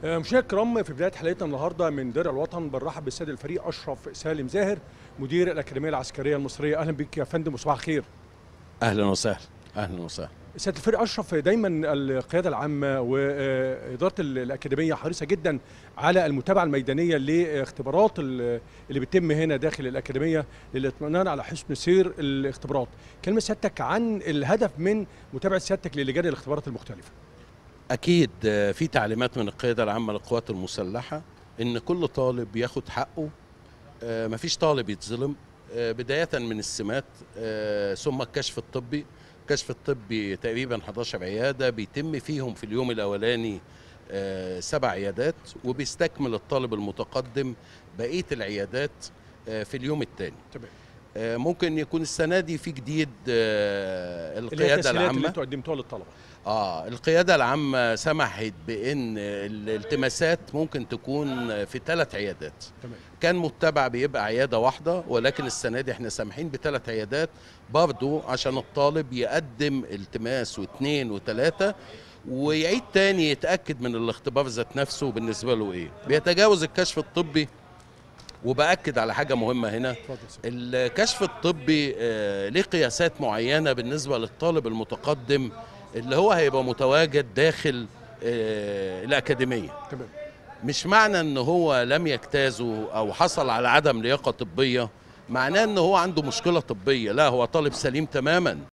آه، مشاهدينا الكرام في بدايه حلقتنا النهارده من درع الوطن بنرحب بالسيد الفريق اشرف سالم زاهر مدير الاكاديميه العسكريه المصريه اهلا بك يا فندم وصباح الخير اهلا وسهلا اهلا وسهلا سياده الفريق اشرف دايما القياده العامه واداره الاكاديميه حريصه جدا على المتابعه الميدانيه لاختبارات اللي بتتم هنا داخل الاكاديميه للاطمئنان على حسن سير الاختبارات كلمه سيادتك عن الهدف من متابعه سيادتك للجان الاختبارات المختلفه اكيد آه، في تعليمات من القياده العامه للقوات المسلحه ان كل طالب ياخد حقه آه، مفيش طالب يتظلم آه، بدايه من السمات آه، ثم الكشف الطبي الكشف الطبي تقريبا 11 عياده بيتم فيهم في اليوم الاولاني آه، سبع عيادات وبيستكمل الطالب المتقدم بقيه العيادات آه، في اليوم الثاني تمام آه، ممكن يكون السنه دي في جديد آه، اللي هي القياده التسهيلات اللي العامه انتوا قدمتوها للطلبه اه القياده العامه سمحت بان الالتماسات ممكن تكون في ثلاث عيادات تمام كان متبع بيبقى عياده واحده ولكن السنه دي احنا سامحين بثلاث عيادات برضو عشان الطالب يقدم التماس واثنين وثلاثه ويعيد تاني يتاكد من الاختبار ذات نفسه بالنسبه له ايه بيتجاوز الكشف الطبي وباكد على حاجه مهمه هنا اتفضل يا سيدي. الكشف الطبي آه، ليه قياسات معينه بالنسبه للطالب المتقدم اللي هو هيبقى متواجد داخل آه، الاكاديميه تمام مش معنى ان هو لم يجتازه او حصل على عدم لياقه طبيه معناه ان هو عنده مشكله طبيه لا هو طالب سليم تماما